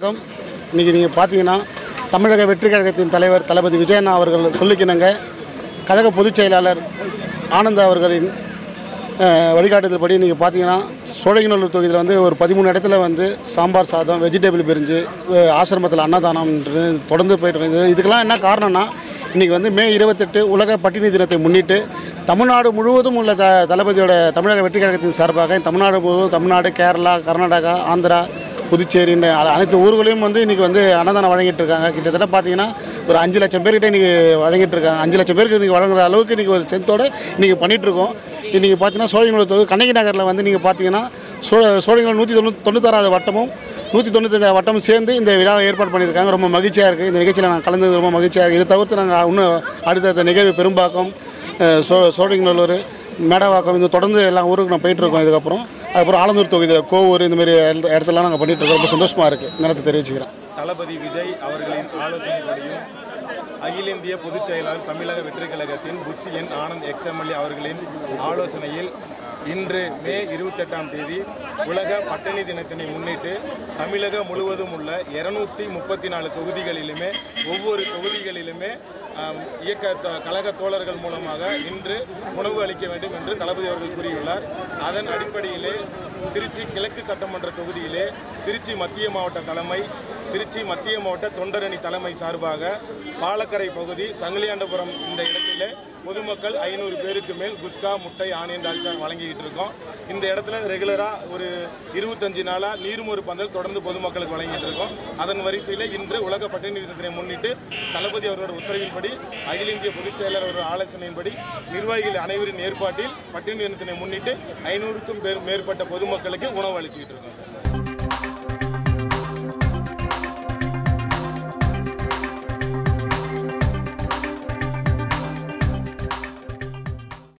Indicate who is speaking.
Speaker 1: வணக்கம் இன்றைக்கி நீங்கள் பார்த்தீங்கன்னா தமிழக வெற்றி கழகத்தின் தலைவர் தளபதி விஜயண்ணா அவர்கள் சொல்லிக்கினங்க கழக பொதுச் செயலாளர் ஆனந்த் அவர்களின் அஹ், வழிகாட்டுதல்படி நீங்கள் பார்த்தீங்கன்னா சோழகிநல்லூர் தொகுதியில் வந்து ஒரு பதிமூணு இடத்துல வந்து சாம்பார் சாதம் வெஜிடபிள் பிரிஞ்சு அஹ், ஆசிரமத்தில் அன்னதானம்ன்றது தொடர்ந்து போயிட்டு இருக்குது இதுக்கெல்லாம் என்ன காரணம்னா இன்றைக்கி வந்து மே இருபத்தெட்டு உலக பட்டினி தினத்தை முன்னிட்டு தமிழ்நாடு முழுவதும் உள்ள த தளபதியோட தமிழக வெற்றி கழகத்தின் சார்பாக தமிழ்நாடு முழுவதும் தமிழ்நாடு கேரளா கர்நாடகா ஆந்திரா புதுச்சேரின்னு அ- அனைத்து ஊர்களையும் வந்து இன்றைக்கி வந்து அன்னதானம் வழங்கிட்டு இருக்காங்க கிட்டத்தட்ட பார்த்தீங்கன்னா ஒரு அஞ்சு லட்சம் பேர்கிட்ட இன்றைக்கி வழங்கிட்டு இருக்காங்க அஞ்சு லட்சம் பேருக்கு இன்றைக்கி வழங்குற அளவுக்கு இன்றைக்கி ஒரு சென்த்தோடு இன்றைக்கி பண்ணிகிட்ருக்கோம் இன்றைக்கி பார்த்தீங்கன்னா சோழங்களூர் தொகுதி கண்ணகி நகரில் வந்து நீங்கள் பார்த்தீங்கன்னா சோ சோழங்களூர் நூற்றி தொண்ணூற்றி தொண்ணூத்தாறாவது வட்டமும் நூற்றி தொண்ணூத்தஞ்சாவது வட்டமும் சேர்ந்து இந்த விழாவை ஏற்பாடு பண்ணியிருக்காங்க ரொம்ப மகிழ்ச்சியாக இருக்குது இந்த நிகழ்ச்சியில் நான் கலந்தது ரொம்ப மகிழ்ச்சியாக இருக்குது இதை தவிர்த்து நாங்கள் இன்னும் அடுத்தடுத்த நிகழ்வு பெரும்பாக்கம் அஹ், சோ சோழிங்கநல்லூர் மேடவாக்கம் இந்த தொடர்ந்து எல்லா ஊருக்கு நான் போயிட்டுருக்கோம் இதுக்கப்புறம் அதுக்கப்புறம் ஆலந்தூர் தொகுதி கோவூர் இந்த மாதிரி இடத்துல- இடத்துலலாம் நாங்கள் பண்ணிகிட்ருக்கோம் ரொம்ப சந்தோஷமாக இருக்குது இந்த நேரத்தை தெரிவிச்சுக்கிறேன்
Speaker 2: தளபதி விஜய் அவர்களின் ஆலோசனைப்படியும் அகில இந்திய பொதுச் செயலாளர் தமிழக வெற்றி கழகத்தின் புஷ் என் ஆனந்த் எக்ஸ்எம்எல்ஏ அவர்களின் ஆலோசனையில் இன்று மே இருபத்தெட்டாம் தேதி உலக பட்டினி தினத்தினை முன்னிட்டு தமிழகம் முழுவதும் உள்ள இருநூத்தி முப்பத்தி நாலு தொகுதிகளிலுமே ஒவ்வொரு தொகுதிகளிலுமே ஆம், இயக்க த- கழக தோழர்கள் மூலமாக இன்று உணவு அளிக்க வேண்டும் என்று தளபதி அவர்கள் கூறியுள்ளார் அதன் அடிப்படையிலே திருச்சி கிழக்கு சட்டமன்ற தொகுதியிலே திருச்சி மத்திய மாவட்ட தலைமை திருச்சி மத்திய மாவட்ட தொண்டரணி தலைமை சார்பாக பாலக்கரை பகுதி சங்கிலியாண்டபுரம் இந்த இடத்திலே பொதுமக்கள் ஐநூறு பேருக்கு மேல் குஸ்கா முட்டை ஆனியன் தால்ச்சா வழங்கிக்கிட்டு இருக்கோம் இந்த இடத்துல ரெகுலராக ஒரு இருபத்தஞ்சு நாளாக நீர்மொரு பந்தல் தொடர்ந்து பொதுமக்களுக்கு வழங்கிட்டு இருக்கோம் அதன் வரிசையில் இன்று உலக பட்டினி தினத்தினை முன்னிட்டு தளபதி அவரோட உத்தரவின்படி அகில இந்திய பொதுச் செயலர் அவரோட ஆலோசனையின்படி நிர்வாகிகள் அனைவரின் ஏற்பாட்டில் பட்டினி தினத்தினை முன்னிட்டு ஐநூறுக்கும் பேர் மேற்பட்ட பொதுமக்களுக்கு உணவு அளிச்சுக்கிட்டு இருக்கோம் சார்